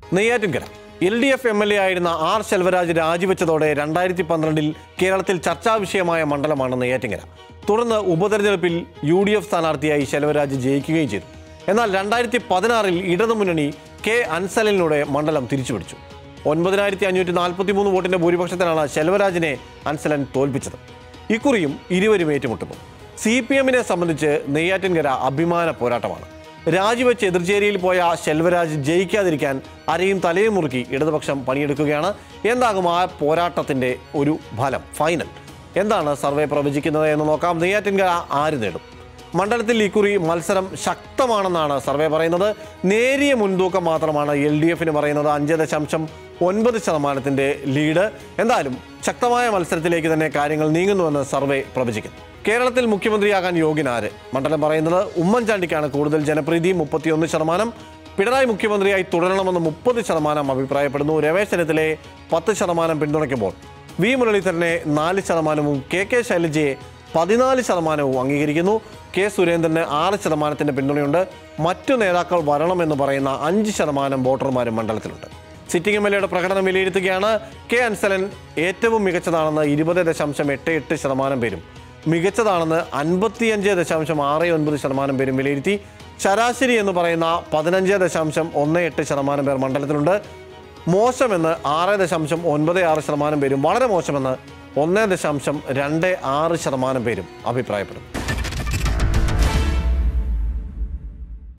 Neyyattinkara L D F M L A ആയിരുന്ന R Selvaraj രാജിവെച്ചതോടെ രണ്ടായിരത്തി പന്ത്രണ്ടിൽ കേരളത്തിൽ ചർച്ചാ വിഷയമായ മണ്ഡലമാണ് നെയ്യാറ്റിൻകര തുടർന്ന് ഉപതെരഞ്ഞെടുപ്പിൽ യു ഡി എഫ് സ്ഥാനാർത്ഥിയായി ശെൽവരാജ് ജയിക്കുകയും ചെയ്തു എന്നാൽ രണ്ടായിരത്തി പതിനാറിൽ ഇടതുമുന്നണി കെ അൻസലിലൂടെ മണ്ഡലം തിരിച്ചുപിടിച്ചു ഒൻപതിനായിരത്തി അഞ്ഞൂറ്റി നാൽപ്പത്തി മൂന്ന് വോട്ടിന്റെ ഭൂരിപക്ഷത്തിലാണ് ശെൽവരാജിനെ അൻസലൻ തോൽപ്പിച്ചത് ഇക്കുറിയും ഇരുവരും ഏറ്റുമുട്ടുന്നു സി പി എമ്മിനെ സംബന്ധിച്ച് നെയ്യാറ്റിൻകര അഭിമാന പോരാട്ടമാണ് രാജിവെച്ച് എതിർചേരിയിൽ പോയ ശെൽവരാജ് ജയിക്കാതിരിക്കാൻ അരയും തലയും മുറുക്കി ഇടതുപക്ഷം പണിയെടുക്കുകയാണ് എന്താകും ആ പോരാട്ടത്തിന്റെ ഒരു ഫലം ഫൈനൽ എന്താണ് സർവേ പ്രവചിക്കുന്നത് എന്ന് നോക്കാം നെയ്യാറ്റിൻകര ആര് നേടും മണ്ഡലത്തിൽ ഇക്കുറി മത്സരം ശക്തമാണെന്നാണ് സർവേ പറയുന്നത് നേരിയ മുൻതൂക്കം മാത്രമാണ് എൽ ഡി എഫിന് പറയുന്നത് അഞ്ച് ദശാംശം ഒൻപത് ശതമാനത്തിന്റെ ലീഡ് എന്തായാലും ശക്തമായ മത്സരത്തിലേക്ക് തന്നെ കാര്യങ്ങൾ നീങ്ങുന്നുവെന്ന് സർവേ പ്രവചിക്കുന്നു കേരളത്തിൽ മുഖ്യമന്ത്രിയാകാൻ യോഗ്യനാര് മണ്ഡലം പറയുന്നത് ഉമ്മൻചാണ്ടിക്കാണ് കൂടുതൽ ജനപ്രീതി മുപ്പത്തിയൊന്ന് ശതമാനം പിണറായി മുഖ്യമന്ത്രിയായി തുടരണമെന്ന് മുപ്പത് ശതമാനം അഭിപ്രായപ്പെടുന്നു രമേശ് ചെന്നിത്തലയെ പത്ത് ശതമാനം പിന്തുണയ്ക്കുമ്പോൾ വി മുരളീധരനെ നാല് ശതമാനവും കെ കെ ശൈലജയെ പതിനാല് ശതമാനവും അംഗീകരിക്കുന്നു കെ സുരേന്ദ്രന് ആറ് ശതമാനത്തിന്റെ പിന്തുണയുണ്ട് മറ്റു നേതാക്കൾ വരണമെന്ന് പറയുന്ന അഞ്ച് ശതമാനം വോട്ടർമാരും മണ്ഡലത്തിലുണ്ട് സിറ്റിംഗ് എം എൽ എയുടെ പ്രകടനം വിലയിരുത്തുകയാണ് കെ അൻസലൻ ഏറ്റവും മികച്ചതാണെന്ന് ഇരുപത് ദശാംശം എട്ട് എട്ട് ശതമാനം പേരും മികച്ചതാണെന്ന് അൻപത്തിയഞ്ച് ദശാംശം ആറ് ഒൻപത് ശതമാനം പേരും വിലയിരുത്തി ശരാശരി എന്ന് പറയുന്ന പതിനഞ്ച് ദശാംശം ഒന്ന് എട്ട് ശതമാനം പേർ മണ്ഡലത്തിലുണ്ട് മോശമെന്ന് ആറ് ദശാംശം ഒൻപത് ആറ് ശതമാനം പേരും വളരെ മോശമെന്ന് ഒന്ന് ദശാംശം രണ്ട് ആറ് ശതമാനം പേരും അഭിപ്രായപ്പെടുന്നു